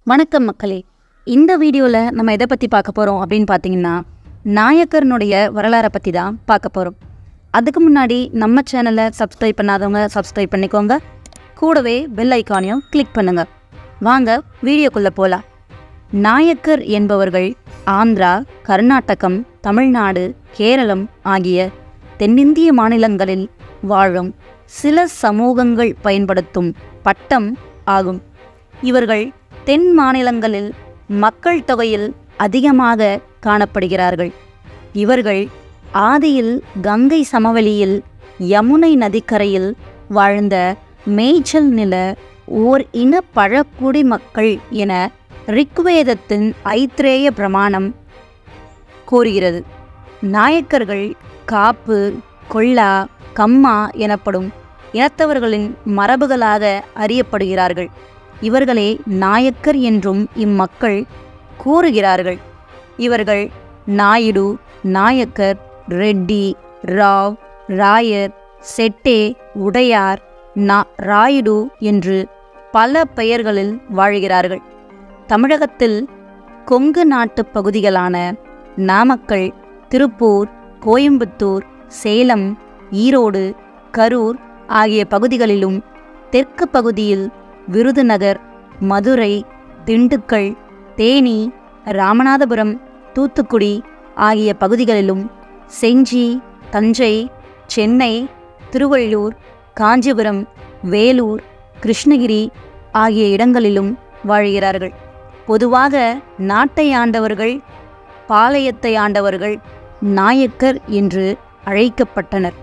வணக்கம் மக்களே இந்த வீடியோவில் நம்ம எதை பற்றி பார்க்க போகிறோம் அப்படின்னு பார்த்தீங்கன்னா நாயக்கர்னுடைய வரலாறை பற்றி தான் பார்க்க போகிறோம் அதுக்கு முன்னாடி நம்ம சேனலை சப்ஸ்கிரைப் பண்ணாதவங்க சப்ஸ்கிரைப் பண்ணிக்கோங்க கூடவே பெல் ஐக்கானையும் கிளிக் பண்ணுங்க வாங்க வீடியோக்குள்ளே போகலாம் நாயக்கர் என்பவர்கள் ஆந்திரா கர்நாடகம் தமிழ்நாடு கேரளம் ஆகிய தென்னிந்திய மாநிலங்களில் வாழும் சில சமூகங்கள் பயன்படுத்தும் பட்டம் ஆகும் இவர்கள் தென் மாநிலங்களில் மக்கள் தொகையில் அதிகமாக காணப்படுகிறார்கள் இவர்கள் ஆதியில் கங்கை சமவெளியில் யமுனை நதிக்கரையில் வாழ்ந்த மேய்ச்சல் நில ஓர் இன பழக்குடி மக்கள் என ரிக்வேதத்தின் ஐத்ரேய பிரமாணம் கூறுகிறது நாயக்கர்கள் காப்பு கொள்ளா கம்மா எனப்படும் இனத்தவர்களின் மரபுகளாக அறியப்படுகிறார்கள் இவர்களே நாயக்கர் என்றும் இம்மக்கள் கூறுகிறார்கள் இவர்கள் நாயுடு நாயக்கர் ரெட்டி ராவ் ராயர் செட்டே உடையார் நா ராயுடு என்று பல பெயர்களில் வாழ்கிறார்கள் தமிழகத்தில் கொங்கு நாட்டு பகுதிகளான நாமக்கல் திருப்பூர் கோயம்புத்தூர் சேலம் ஈரோடு கரூர் ஆகிய பகுதிகளிலும் தெற்கு பகுதியில் விருதுநகர் மதுரை திண்டுக்கல் தேனி ராமநாதபுரம் தூத்துக்குடி ஆகிய பகுதிகளிலும் செஞ்சி தஞ்சை சென்னை திருவள்ளூர் காஞ்சிபுரம் வேலூர் கிருஷ்ணகிரி ஆகிய இடங்களிலும் வாழ்கிறார்கள் பொதுவாக நாட்டை ஆண்டவர்கள் பாளையத்தை ஆண்டவர்கள் நாயக்கர் என்று அழைக்கப்பட்டனர்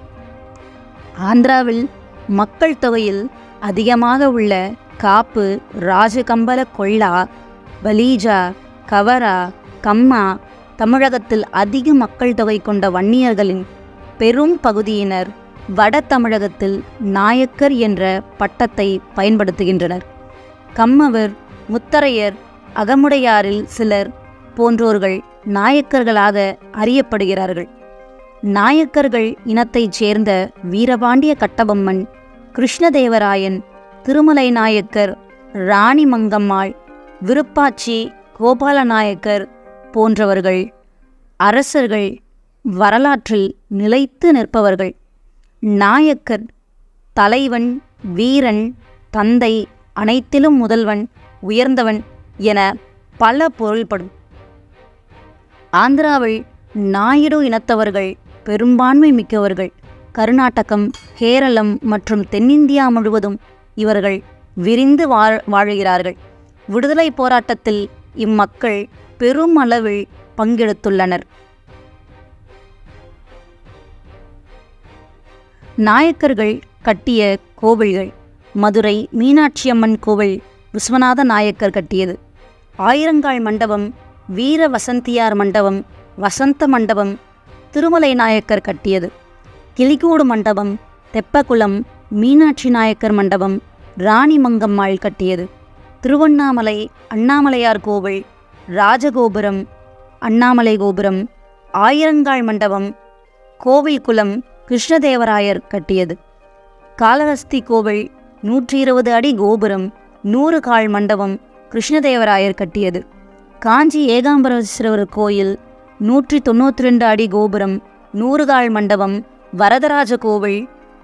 ஆந்திராவில் மக்கள் தொகையில் அதிகமாக உள்ள காப்பு ராஜகம்பல கொள்ளா பலீஜா கவரா கம்மா தமிழகத்தில் அதிக மக்கள் தொகை கொண்ட வன்னியர்களின் பெரும் பகுதியினர் வட தமிழகத்தில் நாயக்கர் என்ற பட்டத்தை பயன்படுத்துகின்றனர் கம்மவர் முத்தரையர் அகமுடையாரில் சிலர் போன்றோர்கள் நாயக்கர்களாக அறியப்படுகிறார்கள் நாயக்கர்கள் இனத்தைச் சேர்ந்த வீரபாண்டிய கட்டபொம்மன் கிருஷ்ணதேவராயன் திருமலை நாயக்கர் ராணி மங்கம்மாள் விருப்பாச்சி கோபால நாயக்கர் போன்றவர்கள் அரசர்கள் வரலாற்றில் நிலைத்து நிற்பவர்கள் நாயக்கர் தலைவன் வீரன் தந்தை அனைத்திலும் முதல்வன் உயர்ந்தவன் என பல பொருள்படும் ஆந்திராவில் நாயுடு இனத்தவர்கள் பெரும்பான்மை மிக்கவர்கள் கர்நாடகம் கேரளம் மற்றும் தென்னிந்தியா முழுவதும் இவர்கள் விரிந்து வாழ் வாழுகிறார்கள் விடுதலை போராட்டத்தில் இம்மக்கள் பெரும் அளவில் பங்கெடுத்துள்ளனர் நாயக்கர்கள் கட்டிய கோவில்கள் மதுரை மீனாட்சியம்மன் கோவில் விஸ்வநாத நாயக்கர் கட்டியது ஆயிரங்கால் மண்டபம் வீர வசந்தியார் மண்டபம் வசந்த மண்டபம் திருமலை நாயக்கர் கட்டியது கிளிகூடு மண்டபம் தெப்பகுளம் மீனாட்சி நாயக்கர் மண்டபம் ராணி மங்கம்மாள் கட்டியது திருவண்ணாமலை அண்ணாமலையார் கோவில் ராஜகோபுரம் அண்ணாமலை கோபுரம் ஆயிரங்கால் மண்டபம் கோவில் குளம் கிருஷ்ணதேவராயர் கட்டியது காளஹஸ்தி கோவில் நூற்றி இருபது அடி கோபுரம் நூறு கால் மண்டபம் கிருஷ்ணதேவராயர் கட்டியது காஞ்சி ஏகாம்பரேஸ்வரர் கோயில் நூற்றி தொண்ணூற்றி ரெண்டு அடி கோபுரம் நூறு கால் மண்டபம் வரதராஜ கோவில்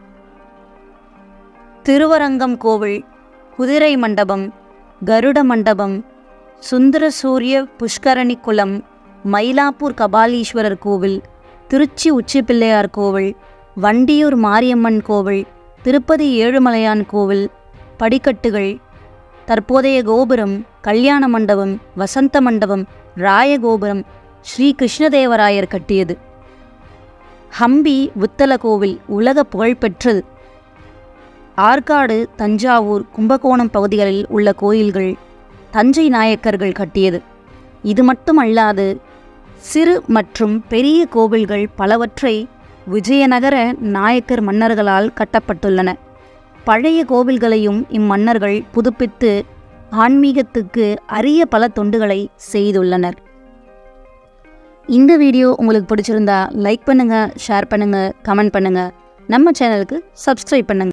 திருவரங்கம் கோவில் குதிரை மண்டபம் கருட மண்டபம் சுந்தர சூரிய புஷ்கரணி குளம் மயிலாப்பூர் கபாலீஸ்வரர் கோவில் திருச்சி உச்சிப்பிள்ளையார் கோவில் வண்டியூர் மாரியம்மன் கோவில் திருப்பதி ஏழுமலையான் கோவில் படிக்கட்டுகள் தற்போதைய கோபுரம் கல்யாண மண்டபம் வசந்த மண்டபம் ராயகோபுரம் ஸ்ரீ கிருஷ்ணதேவராயர் கட்டியது ஹம்பி உத்தல கோவில் உலக புகழ்பெற்றது ஆற்காடு தஞ்சாவூர் கும்பகோணம் பகுதிகளில் உள்ள கோயில்கள் தஞ்சை நாயக்கர்கள் கட்டியது இது மட்டுமல்லாது சிறு மற்றும் பெரிய கோவில்கள் பலவற்றை விஜயநகர நாயக்கர் மன்னர்களால் கட்டப்பட்டுள்ளன பழைய கோவில்களையும் இம்மன்னர்கள் புதுப்பித்து ஆன்மீகத்துக்கு அரிய பல தொண்டுகளை செய்துள்ளனர் இந்த வீடியோ உங்களுக்கு பிடிச்சிருந்தா லைக் பண்ணுங்கள் ஷேர் பண்ணுங்கள் கமெண்ட் பண்ணுங்கள் நம்ம சேனலுக்கு சப்ஸ்கிரைப் பண்ணுங்கள்